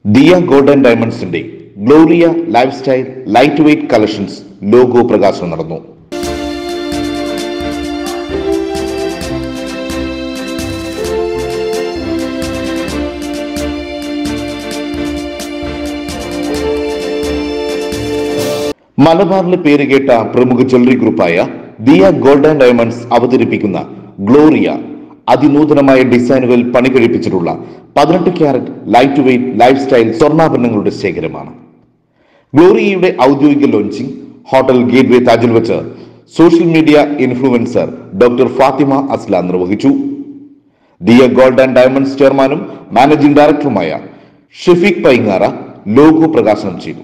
Diya golden ഡയമണ്ട്സിന്റെ Gloria lifestyle lightweight collections logo പ്രകാശനം നടന്നു മലബാറിലെ പേരുകേട്ട പ്രമുഖ ജ്വല്ലറി ഗ്രൂപ്പായ ദിയ ഗോൾഡൻ ഡയമണ്ട്സ് അവതരിപ്പിക്കുന്ന ഗ്ലോറിയ അതിനൂതനമായ ഡിസൈനുകളിൽ പണി കഴിപ്പിച്ചിട്ടുള്ള പതിനെട്ട് carat lightweight lifestyle സ്വർണ്ണാഭരണങ്ങളുടെ ശേഖരമാണ് ഗ്ലോറിയയുടെ ഔദ്യോഗിക ലോഞ്ചിങ് ഹോട്ടൽ ഗേറ്റ്വേ താജിൽ വെച്ച് social media influencer doctor Fathima Aslam നിർവഹിച്ചു ദിയ ഗോൾഡ് ആൻഡ് ഡയമണ്ട്സ് ചെയർമാനും മാനേജിംഗ് ഡയറക്ടറുമായ ഷെഫീഖ് പൈങ്ങാറ ലോഗോ പ്രകാശനം ചെയ്തു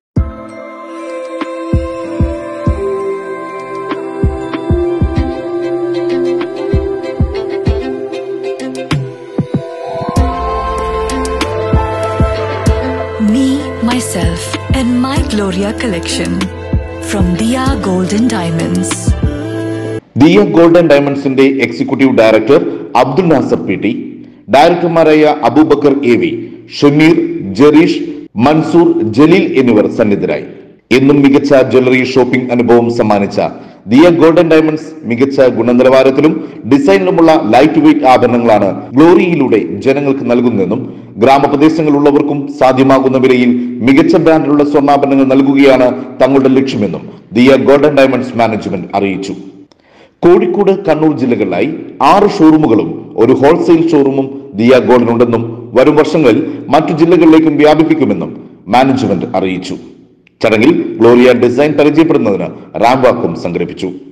Me, myself, and my Gloria collection from Dia Golden Diamonds. Dia golden ഡയമണ്ട്സിന്റെ executive director Abdul Nasar P T ഡയറക്ടർമാരായ അബൂബക്കർ എ വി ഷമീർ ജെറീഷ് മൻസൂർ ജലീൽ എന്നിവർ സന്നിധരായി എന്നും മികച്ച ജ്വല്ലറി ഷോപ്പിംഗ് അനുഭവം സമ്മാനിച്ച ദിയ ഗോൾഡൻ ഡയമണ്ട്സ് മികച്ച ഗുണനിലവാരത്തിലും ഡിസൈനിലുമുള്ള ലൈറ്റ് വെയ്റ്റ് ആഭരണങ്ങളാണ് ഗ്ലോറിയിലൂടെ ജനങ്ങൾക്ക് നൽകുന്നതെന്നും ഗ്രാമപ്രദേശങ്ങളിലുള്ളവർക്കും സാധ്യമാകുന്ന വിലയിൽ മികച്ച ബ്രാൻഡിലുള്ള സ്വർണ്ണാഭരണങ്ങൾ നൽകുകയാണ് തങ്ങളുടെ ലക്ഷ്യമെന്നും ദിയ ഗോൾഡൻ ഡയമണ്ട്സ് മാനേജ്മെന്റ് അറിയിച്ചു കോഴിക്കോട് കണ്ണൂർ ജില്ലകളിലായി ആറ് ഷോറൂമുകളും ഒരു ഹോൾസെയിൽ ഷോറൂമും ദിയ ഗോൾഡിനുണ്ടെന്നും വരും വർഷങ്ങളിൽ മറ്റു ജില്ലകളിലേക്കും വ്യാപിപ്പിക്കുമെന്നും മാനേജ്മെന്റ് അറിയിച്ചു ചടങ്ങിൽ ഗ്ലോറിയ ഡിസൈൻ പരിചയപ്പെടുന്നതിന് റാംവാക്കും സംഘടിപ്പിച്ചു